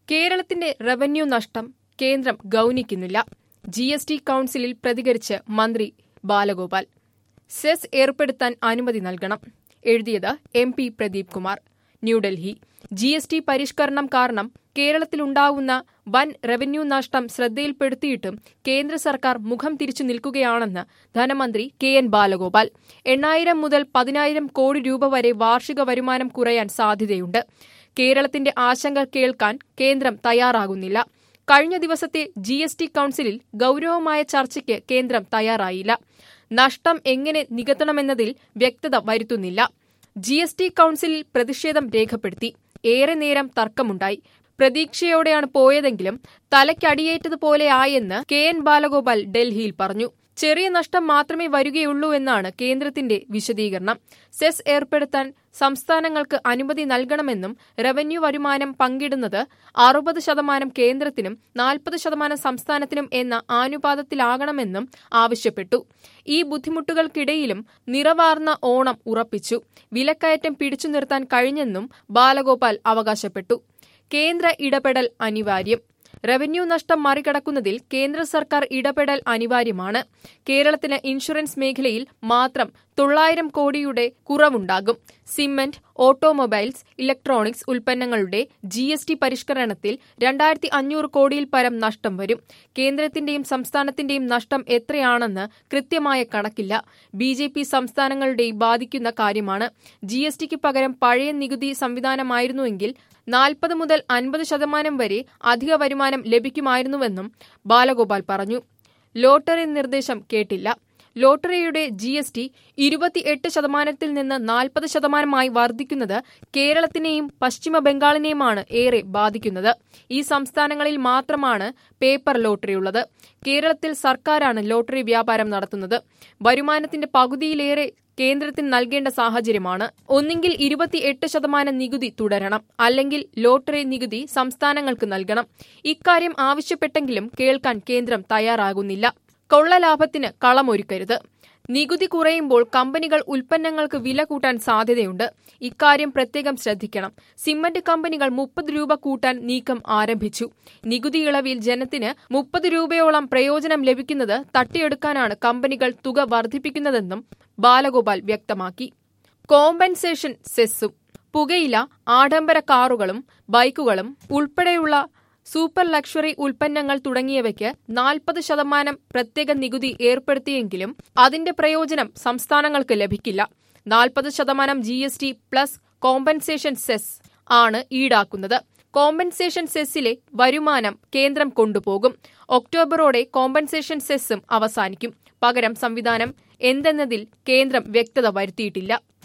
കേരളത്തിന്റെ റവന്യൂ നഷ്ടം കേന്ദ്രം ഗൌനിക്കുന്നില്ല ജി എസ് ടി കൌൺസിലിൽ പ്രതികരിച്ച് മന്ത്രി ബാലഗോപാൽ സെസ് ഏർപ്പെടുത്താൻ അനുമതി നൽകണം എഴുതിയത് M P Pradeep Kumar New Delhi G S T പരിഷ്കരണം കാരണം കേരളത്തിലുണ്ടാവുന്ന വൻ റവന്യൂ നഷ്ടം ശ്രദ്ധയിൽപ്പെടുത്തിയിട്ടും കേന്ദ്ര സർക്കാർ മുഖം തിരിച്ചു നിൽക്കുകയാണെന്ന് ധനമന്ത്രി കെ എൻ ബാലഗോപാൽ എണ്ണായിരം മുതൽ പതിനായിരം കോടി രൂപ വരെ വാർഷിക വരുമാനം കുറയാൻ സാധ്യതയുണ്ട് കേരളത്തിന്റെ ആശങ്ക കേൾക്കാൻ കേന്ദ്രം തയ്യാറാകുന്നില്ല കഴിഞ്ഞ ദിവസത്തെ ജി എസ് ടി കൌൺസിലിൽ ഗൌരവമായ ചർച്ചയ്ക്ക് കേന്ദ്രം തയ്യാറായില്ല നഷ്ടം എങ്ങനെ നികത്തണമെന്നതിൽ വ്യക്തത വരുത്തുന്നില്ല ജി എസ് ടി കൌൺസിലിൽ പ്രതിഷേധം രേഖപ്പെടുത്തി ഏറെ നേരം തർക്കമുണ്ടായി പ്രതീക്ഷയോടെയാണ് പോയതെങ്കിലും തലയ്ക്കടിയേറ്റതുപോലെയായെന്ന് കെ എൻ ബാലഗോപാൽ ഡൽഹിയിൽ പറഞ്ഞു ചെറിയ നഷ്ടം മാത്രമേ വരികയുള്ളൂ എന്നാണ് കേന്ദ്രത്തിന്റെ വിശദീകരണം സെസ് ഏർപ്പെടുത്താൻ സംസ്ഥാനങ്ങൾക്ക് അനുമതി നൽകണമെന്നും റവന്യൂ വരുമാനം പങ്കിടുന്നത് അറുപത് ശതമാനം കേന്ദ്രത്തിനും നാൽപ്പത് ശതമാനം സംസ്ഥാനത്തിനും എന്ന ആനുപാതത്തിലാകണമെന്നും ആവശ്യപ്പെട്ടു ഈ ബുദ്ധിമുട്ടുകൾക്കിടയിലും നിറവാർന്ന ഓണം ഉറപ്പിച്ചു വിലക്കയറ്റം പിടിച്ചു നിർത്താൻ കഴിഞ്ഞെന്നും ബാലഗോപാൽ അവകാശപ്പെട്ടു കേന്ദ്ര ഇടപെടൽ അനിവാര്യം റവന്യൂ നഷ്ടം മറികടക്കുന്നതിൽ കേന്ദ്ര സർക്കാർ ഇടപെടൽ അനിവാര്യമാണ് കേരളത്തിന് ഇൻഷുറൻസ് മേഖലയിൽ മാത്രം തൊള്ളായിരം കോടിയുടെ കുറവുണ്ടാകും സിമന്റ് ഓട്ടോമൊബൈൽസ് ഇലക്ട്രോണിക്സ് ഉൽപ്പന്നങ്ങളുടെ ജി എസ് ടി പരിഷ്കരണത്തിൽ രണ്ടായിരത്തി അഞ്ഞൂറ് കോടിയിൽ പരം നഷ്ടം വരും കേന്ദ്രത്തിന്റെയും സംസ്ഥാനത്തിന്റെയും നഷ്ടം എത്രയാണെന്ന് കൃത്യമായ കണക്കില്ല ബി ജെ പി സംസ്ഥാനങ്ങളുടെയും ബാധിക്കുന്ന കാര്യമാണ് ജി എസ് ടിക്ക് പകരം പഴയ നികുതി സംവിധാനമായിരുന്നുവെങ്കിൽ നാൽപ്പത് മുതൽ അൻപത് ശതമാനം വരെ അധിക വരുമാനം ലഭിക്കുമായിരുന്നുവെന്നും ബാലഗോപാൽ പറഞ്ഞു ലോട്ടറി നിർദ്ദേശം കേട്ടില്ല ലോട്ടറിയുടെ ജി എസ് ടി ഇരുപത്തിയെട്ട് ശതമാനത്തിൽ നിന്ന് നാൽപ്പത് ശതമാനമായി വർദ്ധിക്കുന്നത് കേരളത്തിനെയും പശ്ചിമ ബംഗാളിനെയുമാണ് ഏറെ ബാധിക്കുന്നത് ഈ സംസ്ഥാനങ്ങളിൽ മാത്രമാണ് പേപ്പർ ലോട്ടറിയുള്ളത് കേരളത്തിൽ സർക്കാരാണ് ലോട്ടറി വ്യാപാരം നടത്തുന്നത് വരുമാനത്തിന്റെ പകുതിയിലേറെ കേന്ദ്രത്തിന് നൽകേണ്ട സാഹചര്യമാണ് ഒന്നുകിൽ ഇരുപത്തിയെട്ട് ശതമാനം നികുതി തുടരണം അല്ലെങ്കിൽ ലോട്ടറി നികുതി സംസ്ഥാനങ്ങൾക്ക് നൽകണം ഇക്കാര്യം ആവശ്യപ്പെട്ടെങ്കിലും കേൾക്കാൻ കേന്ദ്രം തയ്യാറാകുന്നില്ല കൊള്ളലാഭത്തിന് കളമൊരുക്കരുത് നികുതി കുറയുമ്പോൾ കമ്പനികൾ ഉൽപ്പന്നങ്ങൾക്ക് വില കൂട്ടാൻ സാധ്യതയുണ്ട് ഇക്കാര്യം പ്രത്യേകം ശ്രദ്ധിക്കണം സിമന്റ് കമ്പനികൾ മുപ്പത് രൂപ കൂട്ടാൻ നീക്കം ആരംഭിച്ചു നികുതി ഇളവിൽ ജനത്തിന് മുപ്പത് രൂപയോളം പ്രയോജനം ലഭിക്കുന്നത് തട്ടിയെടുക്കാനാണ് കമ്പനികൾ തുക വർദ്ധിപ്പിക്കുന്നതെന്നും ബാലഗോപാൽ വ്യക്തമാക്കി കോമ്പൻസേഷൻ സെസ്സും പുകയില ആഡംബര കാറുകളും ബൈക്കുകളും ഉൾപ്പെടെയുള്ള സൂപ്പർ ലക്ഷറി ഉൽപ്പന്നങ്ങൾ തുടങ്ങിയവയ്ക്ക് നാൽപ്പത് ശതമാനം പ്രത്യേക നികുതി ഏർപ്പെടുത്തിയെങ്കിലും അതിന്റെ പ്രയോജനം സംസ്ഥാനങ്ങൾക്ക് ലഭിക്കില്ല നാൽപ്പത് ശതമാനം G S T plus compensation cess ആണ് ഈടാക്കുന്നത് കോമ്പൻസേഷൻ സെസ്സിലെ വരുമാനം കേന്ദ്രം കൊണ്ടുപോകും ഒക്ടോബറോടെ കോമ്പൻസേഷൻ സെസ്സും അവസാനിക്കും പകരം സംവിധാനം എന്തെന്നതിൽ കേന്ദ്രം വ്യക്തത വരുത്തിയിട്ടില്ല